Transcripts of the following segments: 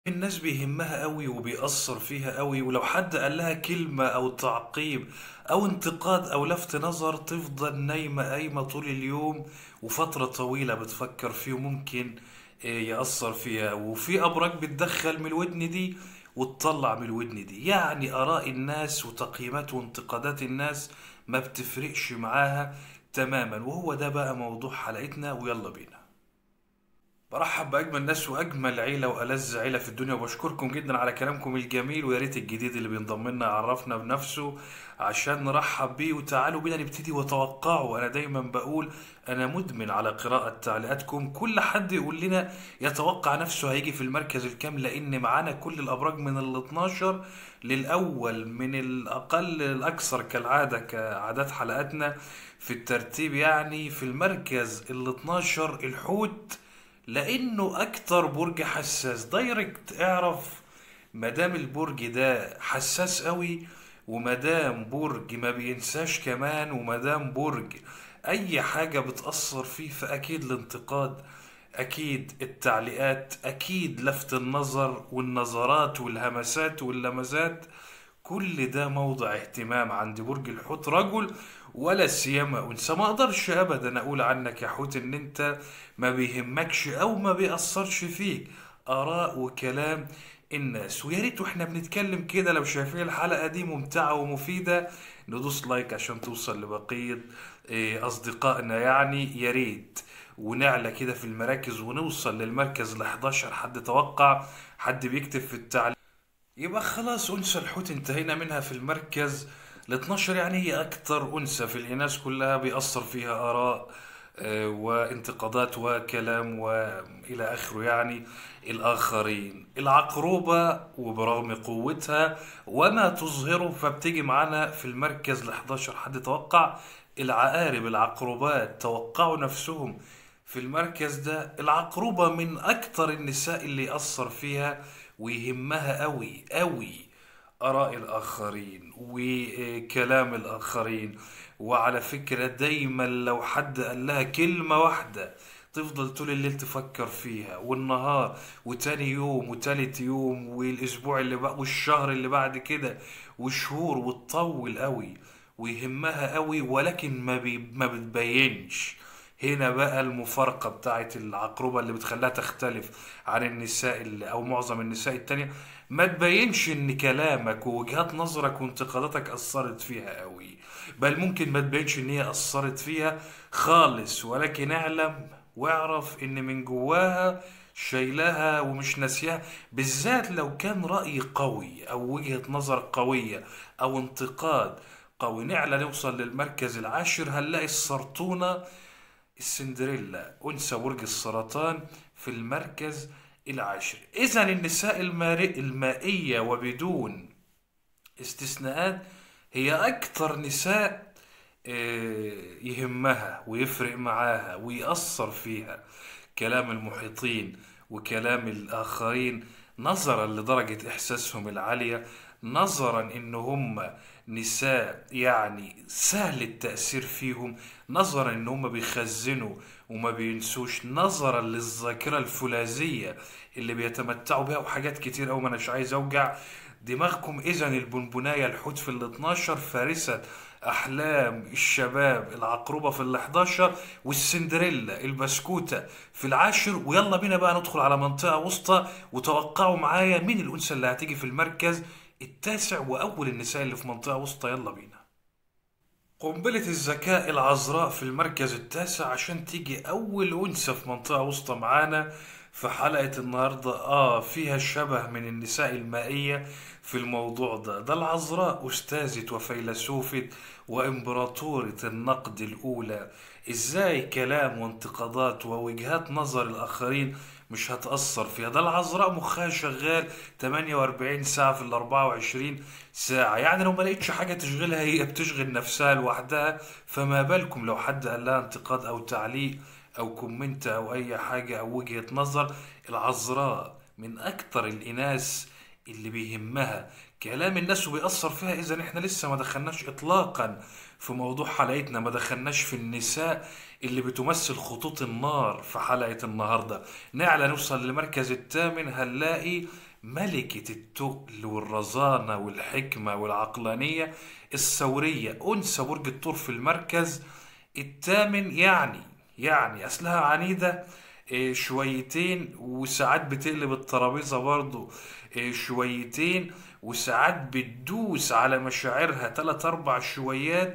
الناس بيهمها قوي وبيأثر فيها قوي ولو حد قال لها كلمة أو تعقيب أو انتقاد أو لفت نظر تفضل نايمة قايمة طول اليوم وفترة طويلة بتفكر فيه وممكن آه، يأثر فيها وفي أبراج بتدخل من الودن دي وتطلع من الودن دي يعني آراء الناس وتقييمات وانتقادات الناس ما بتفرقش معاها تماما وهو ده بقى موضوع حلقتنا ويلا بينا برحب بأجمل ناس وأجمل عيلة وألذ عيلة في الدنيا وبشكركم جدا على كلامكم الجميل ويا ريت الجديد اللي بينضم لنا يعرفنا بنفسه عشان نرحب بيه وتعالوا بينا نبتدي وتوقعوا أنا دايما بقول أنا مدمن على قراءة تعليقاتكم كل حد يقول لنا يتوقع نفسه هيجي في المركز الكام لأن معانا كل الأبراج من ال 12 للأول من الأقل للأكثر كالعادة كعادات حلقاتنا في الترتيب يعني في المركز ال 12 الحوت لانه اكتر برج حساس دايركت اعرف مادام البرج ده حساس قوي ومادام برج ما بينساش كمان ومادام برج اي حاجة بتأثر فيه فاكيد الانتقاد اكيد التعليقات اكيد لفت النظر والنظرات والهمسات واللمسات كل ده موضع اهتمام عند برج الحوت رجل ولا سيما انثى ما اقدرش ابدا اقول عنك يا حوت ان انت ما بيهمكش او ما بيأثرش فيك اراء وكلام الناس ويا ريت واحنا بنتكلم كده لو شايفين الحلقة دي ممتعة ومفيدة ندوس لايك عشان توصل لبقية إيه، اصدقائنا يعني يا ريت ونعلى كده في المراكز ونوصل للمركز ال 11 حد توقع حد بيكتب في التعليق يبقى خلاص أنثى الحوت انتهينا منها في المركز ال 12 يعني هي أكثر أنثى في الإناث كلها بيأثر فيها آراء آه، وانتقادات وكلام وإلى آخره يعني الآخرين العقروبة وبرغم قوتها وما تظهره فبتيجي معانا في المركز ال 11 حد توقع العقارب العقربات توقعوا نفسهم في المركز ده العقربة من أكتر النساء اللي يأثر فيها ويهمها أوي أوي آراء الآخرين وكلام الآخرين وعلى فكرة دايما لو حد قال لها كلمة واحدة تفضل طول الليل تفكر فيها والنهار وتاني يوم وتالت يوم والأسبوع اللي بقى والشهر اللي بعد كده وشهور وتطول قوي ويهمها قوي ولكن ما, بي ما بتبينش هنا بقى المفارقة بتاعت العقربة اللي بتخليها تختلف عن النساء اللي أو معظم النساء التانية ما تبينش إن كلامك ووجهات نظرك وانتقاداتك أثرت فيها قوي بل ممكن ما تبينش إن هي أثرت فيها خالص ولكن اعلم واعرف إن من جواها شايلها ومش ناسيها بالذات لو كان رأي قوي أو وجهة نظر قوية أو انتقاد قوي نعلى نوصل للمركز العاشر هنلاقي السرطونة السندريلا أنثى برج السرطان في المركز العاشر إذا النساء المارئ المائية وبدون استثناءات هي أكثر نساء آه، يهمها ويفرق معاها ويأثر فيها كلام المحيطين وكلام الآخرين نظرا لدرجة إحساسهم العالية نظرا إن هم نساء يعني سهل التأثير فيهم نظرا إن هم بيخزنوا وما بينسوش نظرا للذاكرة الفولاذية اللي بيتمتعوا بها وحاجات كتير أوي ما أناش عايز أوجع دماغكم إذا البنبناية الحوت في ال 12 فارسة أحلام الشباب العقربة في ال 11 والسندريلا البسكوتة في العاشر ويلا بينا بقى ندخل على منطقة وسطى وتوقعوا معايا مين الأنثى اللي هتيجي في المركز التاسع وأول النساء اللي في منطقة وسطى يلا بينا قنبلة الذكاء العذراء في المركز التاسع عشان تيجي أول أنثى في منطقة وسطى معانا في حلقة النهاردة آه فيها شبه من النساء المائية في الموضوع ده ده العذراء أستاذة وفيلسوفة وإمبراطورة النقد الأولى إزاي كلام وانتقادات ووجهات نظر الآخرين مش هتأثر فيها ده العذراء مخها شغال 48 ساعة في ال 24 ساعة يعني لو ما لقيتش حاجة تشغلها هي بتشغل نفسها لوحدها فما بالكم لو حد قال لها انتقاد أو تعليق أو كومنت أو أي حاجة أو وجهة نظر العذراء من أكتر الإناث اللي بيهمها كلام الناس وبيأثر فيها إذا إحنا لسه ما دخلناش إطلاقا في موضوع حلقتنا ما دخلناش في النساء اللي بتمثل خطوط النار في حلقة النهاردة نعلى نوصل للمركز الثامن هنلاقي ملكة التقل والرزانة والحكمة والعقلانية الثورية أنثى برج الثور في المركز الثامن يعني يعني أصلها عنيدة إيه، شويتين وساعات بتقلب الترابيزة برضو إيه، شويتين وساعات بتدوس على مشاعرها تلات أربع شويات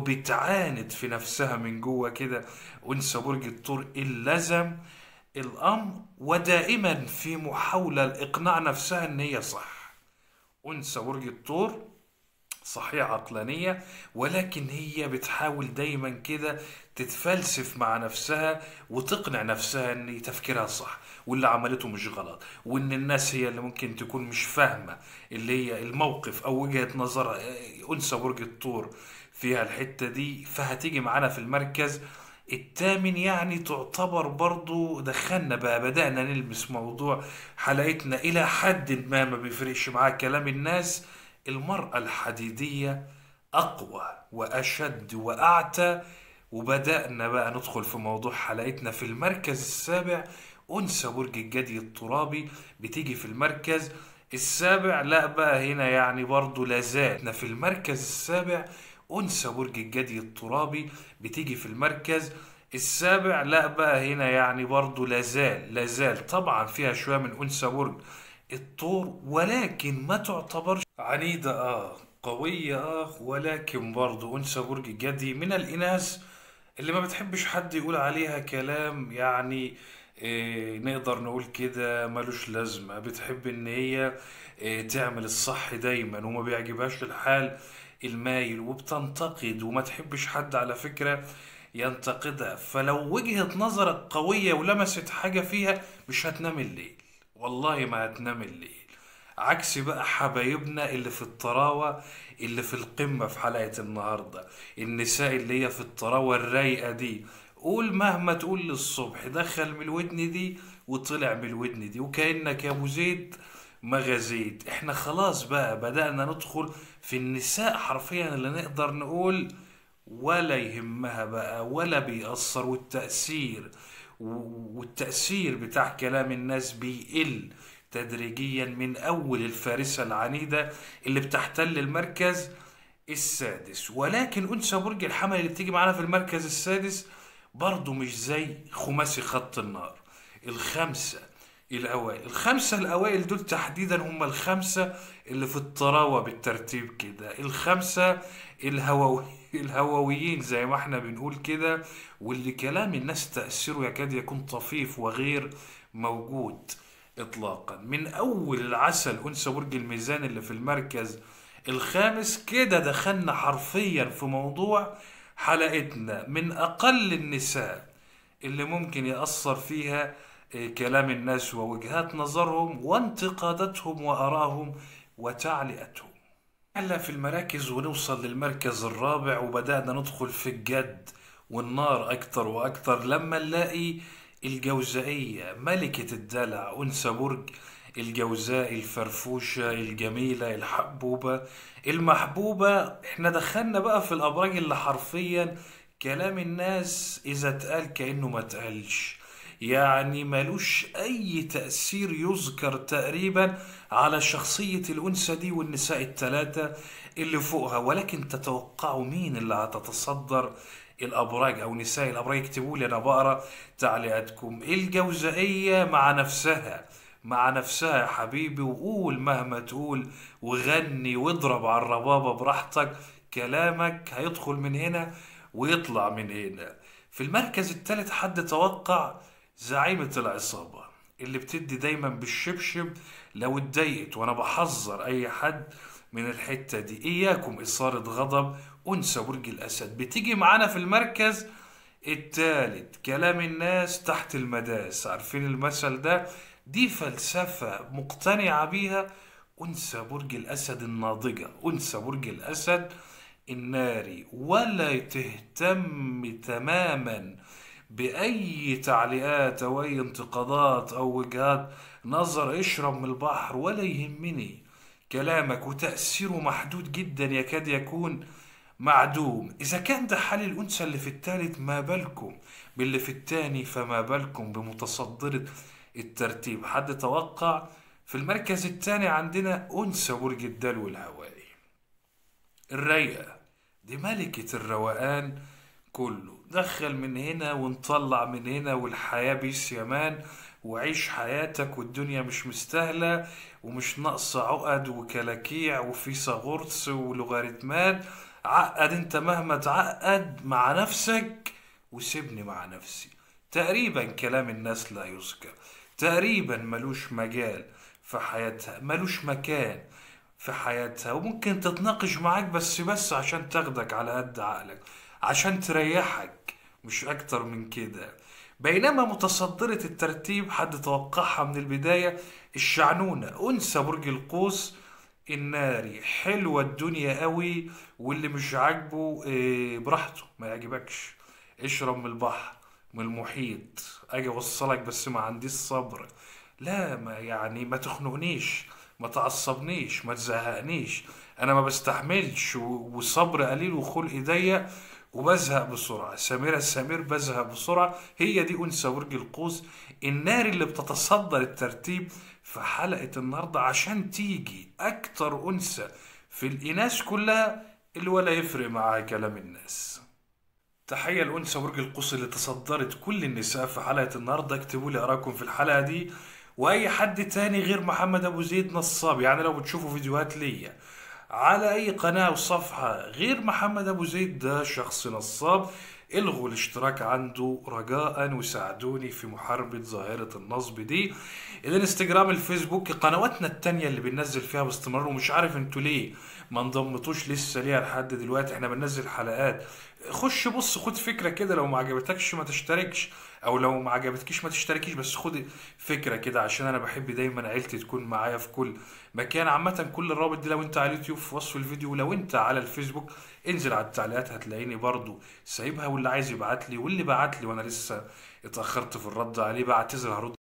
وبتعاند في نفسها من جوه كده أنثى برج الثور اللزم الأمر ودائما في محاولة لإقناع نفسها إن هي صح أنثى برج الثور صحيح عقلانية ولكن هي بتحاول دايما كده تتفلسف مع نفسها وتقنع نفسها ان تفكيرها صح واللي عملته مش غلط وان الناس هي اللي ممكن تكون مش فاهمة اللي هي الموقف او وجهة نظر انثى برج الثور فيها الحتة دي فهتيجي معانا في المركز التامن يعني تعتبر برضو دخلنا بقى بدأنا نلمس موضوع حلقتنا إلى حد ما ما بيفرقش معاه كلام الناس المرأة الحديدية أقوى وأشد وأعتى وبدأنا بقى ندخل في موضوع حلقتنا في المركز السابع أنثى برج الجدي الترابي بتيجي في المركز السابع لا بقى هنا يعني برضو لازال في المركز السابع أنثى برج الجدي الترابي بتيجي في المركز السابع لا بقى هنا يعني برضو لازال لازال طبعا فيها شوية من أنثى برج الطور ولكن ما تعتبرش عنيدة اه قوية اه ولكن برضو أنثى برج الجدي من الإناث اللي ما بتحبش حد يقول عليها كلام يعني إيه نقدر نقول كده ملوش لازمة بتحب ان هي إيه تعمل الصح دايما وما بيعجبهاش الحال المايل وبتنتقد وما تحبش حد على فكرة ينتقدها فلو وجهة نظرك قوية ولمست حاجة فيها مش هتنام الليل والله ما هتنام الليل عكس بقى حبايبنا اللي في الطراوة اللي في القمة في حلقة النهاردة النساء اللي هي في الطراوة الرايقة دي قول مهما تقول للصبح دخل من الودن دي وطلع من الودن دي وكأنك يا ابو زيد ما غزيت احنا خلاص بقى بدأنا ندخل في النساء حرفيا اللي نقدر نقول ولا يهمها بقى ولا بيأثر والتأثير والتأثير بتاع كلام الناس بيقل تدريجيا من أول الفارسة العنيدة اللي بتحتل المركز السادس ولكن أنثى برج الحمل اللي بتيجي معانا في المركز السادس برضه مش زي خماسي خط النار الخمسة الأوائل الخمسة الأوائل دول تحديدا هم الخمسة اللي في الطراوة بالترتيب كده الخمسة الهووي الهوويين زي ما احنا بنقول كده واللي كلام الناس تأثيره يكاد يكون طفيف وغير موجود إطلاقا من أول العسل أنثى برج الميزان اللي في المركز الخامس كده دخلنا حرفيا في موضوع حلقتنا من أقل النساء اللي ممكن يأثر فيها كلام الناس ووجهات نظرهم وانتقاداتهم وآرائهم وتعليقاتهم هلا في المراكز ونوصل للمركز الرابع وبدأنا ندخل في الجد والنار أكتر وأكتر لما نلاقي الجوزائية ملكة الدلع أنثى برج الجوزاء الفرفوشة الجميلة الحبوبة المحبوبة احنا دخلنا بقى في الأبراج اللي حرفيا كلام الناس إذا اتقال كأنه ما اتقالش يعني ملوش أي تأثير يذكر تقريبا على شخصية الأنثى دي والنساء الثلاثة اللي فوقها ولكن تتوقعوا مين اللي هتتصدر الأبراج أو نساء الأبراج اكتبوا لي أنا بقرا تعليقاتكم الجوزائية مع نفسها مع نفسها يا حبيبي وقول مهما تقول وغني واضرب على الربابة براحتك كلامك هيدخل من هنا ويطلع من هنا في المركز الثالث حد توقع زعيمة العصابة اللي بتدي دايما بالشبشب لو اتضايقت وانا بحذر اي حد من الحتة دي اياكم اثارة غضب انثى برج الاسد بتيجي معانا في المركز التالت كلام الناس تحت المداس عارفين المثل ده دي فلسفة مقتنعة بيها أنثى برج الأسد الناضجة أنثى برج الأسد الناري ولا تهتم تماما بأي تعليقات أو أي انتقادات أو وجهات نظر اشرب من البحر ولا يهمني كلامك وتأثيره محدود جدا يكاد يكون معدوم إذا كان ده حال الأنثى اللي في التالت ما بالكم باللي في التاني فما بالكم بمتصدرة الترتيب حد توقع في المركز الثاني عندنا أنثى برج الدلو الهوائي الرايقة دي ملكة الروقان كله دخل من هنا ونطلع من هنا والحياة بيس يمان وعيش حياتك والدنيا مش مستاهلة ومش ناقصة عقد وكلاكيع وفي صغرس ولوغاريتمات عقد انت مهما تعقد مع نفسك وسيبني مع نفسي تقريبا كلام الناس لا يذكر تقريبا ملوش مجال في حياتها ملوش مكان في حياتها وممكن تتناقش معاك بس بس عشان تاخدك على قد عقلك عشان تريحك مش اكتر من كده بينما متصدرة الترتيب حد توقعها من البداية الشعنونة أنثى برج القوس الناري حلوة الدنيا قوي واللي مش عاجبه إيه، براحته ما يعجبكش اشرب من البحر من المحيط اجي اوصلك بس ما عنديش صبر لا ما يعني ما تخنقنيش ما تعصبنيش ما تزهقنيش انا ما بستحملش و- وصبر قليل وخلق ضيق وبزهق بسرعة سميرة السمير بزهق بسرعة هي دي أنثى برج القوس النار اللي بتتصدر الترتيب في حلقة النهاردة عشان تيجي أكتر أنثى في الإناث كلها اللي ولا يفرق معاها كلام الناس تحية لأنثى برج القوس اللي تصدرت كل النساء في حلقة النهاردة اكتبوا لي آراءكم في الحلقة دي وأي حد تاني غير محمد أبو زيد نصاب يعني لو بتشوفوا فيديوهات ليا على أي قناة وصفحة غير محمد أبو زيد ده شخص نصاب الغوا الاشتراك عنده رجاء وساعدوني في محاربة ظاهرة النصب دي الانستجرام الفيسبوك قنواتنا التانية اللي بننزل فيها باستمرار ومش عارف انتوا ليه ما انضمتوش لسه ليها لحد دلوقتي احنا بننزل حلقات خش بص خد فكرة كده لو ما عجبتكش ما تشتركش او لو ما عجبتكيش ما تشتركيش بس خد فكرة كده عشان انا بحب دايما عيلتي تكون معايا في كل مكان عامة كل الرابط دي لو انت على اليوتيوب في وصف الفيديو ولو انت على الفيسبوك انزل على التعليقات هتلاقيني برضو سايبها واللي عايز يبعت لي واللي بعت لي وانا لسه اتأخرت في الرد عليه بعتذر هرد